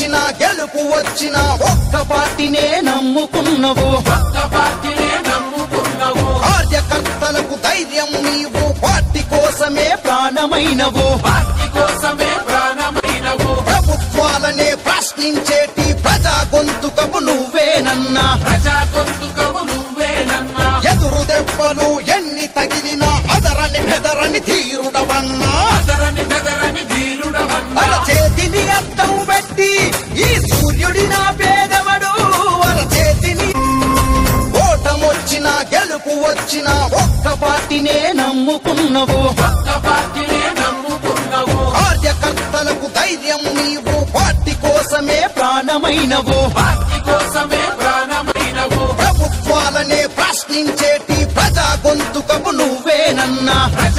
వచ్చినా గెలుపు వచ్చినా ఒక్క పార్టీనే నమ్ముకున్నవు కొత్త పార్టీనే నమ్ముకున్నావు కార్యకర్తలకు ధైర్యం నీవు పార్టీ కోసమే ప్రాణమైనవు పార్టీ కోసమే ప్రాణమైనవు ప్రభుత్వాలనే ప్రశ్నించేటి ప్రజా గొంతుకపు నువ్వేనన్నా ప్రజా గొంతుకవు నువ్వేనన్నా ఎదురు దెబ్బలు ఎన్ని తగిలినా అదరని బెదరని తీరుడవన్నా అదరని బెదరని ధీరుడవన్నా అల చేతిని అద్దం పెట్టి ఈ సూర్యుడి నా పేదవడు అల చేతిని ఓటమొచ్చినా గెలుపు వచ్చినా ఒక్క పార్టీనే నమ్ముకున్నవు కొత్త పార్టీనే నమ్ముకున్నావు కార్యకర్తలకు ధైర్యం నీవు పార్టీ కోసమే ప్రాణమైనవు పార్టీ కోసమే ప్రాణమైనవు ప్రభుత్వాలనే ప్రశ్నించేటి ప్రజా గొంతుకపు నువ్వేనన్నా ప్రజా